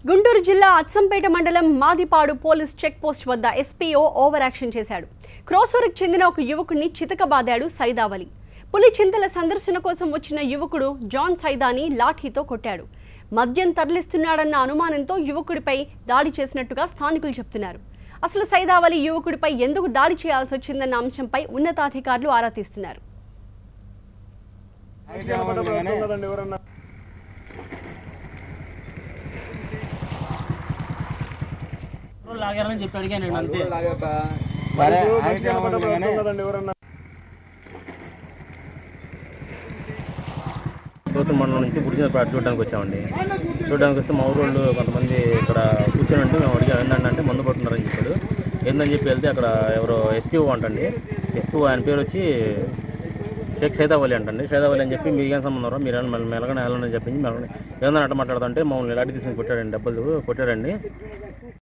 గుంటూరు జిల్లా అచ్చంపేట మండలం Madipadu police check post వద్ద ఎస్పీఓ ఓవర్ యాక్షన్ చేశాడు క్రోసూరుకు చెందిన ఒక యువకుడిని చితకబాదాడు సైదావలి పులి చింతల సందర్శన కోసం వచ్చిన యువకుడు జాన్ సైదాని లాఠీతో కొట్టాడు మద్యం తరలిస్తున్నాడన్న అనుమానంతో యువకుడిపై దాడి చేసినట్టుగా స్థానికులు చెప్తున్నారు అసలు సైదావలి యువకుడిపై ఎందుకు దాడి చేయాల్సి వచ్చిందన్న అంశంపై ఉన్నతాధికారులు ఆరా తీస్తున్నారు లాగారని చెప్పి అడిగాను నేను అంతే సరే అయితే ఏమవుతుంది కానీ దోసల మండలం నుంచి గుడిజినపేట చూడడానికి వచ్చామండి చూడడానికి వస్తే మా ఊరు వాళ్ళు కొంతమంది ఇక్కడ కూర్చొని ఉంటే మేము అడిగాం ఏంటంటే అంటే మందు పట్టున్నారని చెప్పాడు ఏందని చెప్పి వెళ్తే అక్కడ ఎవరో ఎస్పీఓ అంటండి ఎస్పీఓ ఆయన పేరు వచ్చి షేక్ సైదావలి అంటండి సైదావలి అని చెప్పి మీకు ఏం సంబంధం రా? మీరు మెల్ల మెలగని వెళ్ళని చెప్పింది మెలగని ఏమన్నా అట్ట మాట్లాడుతుంటే మమ్మల్ని ఇలాంటి తీసుకుని కొట్టాడండి డబ్బులు కొట్టాడండి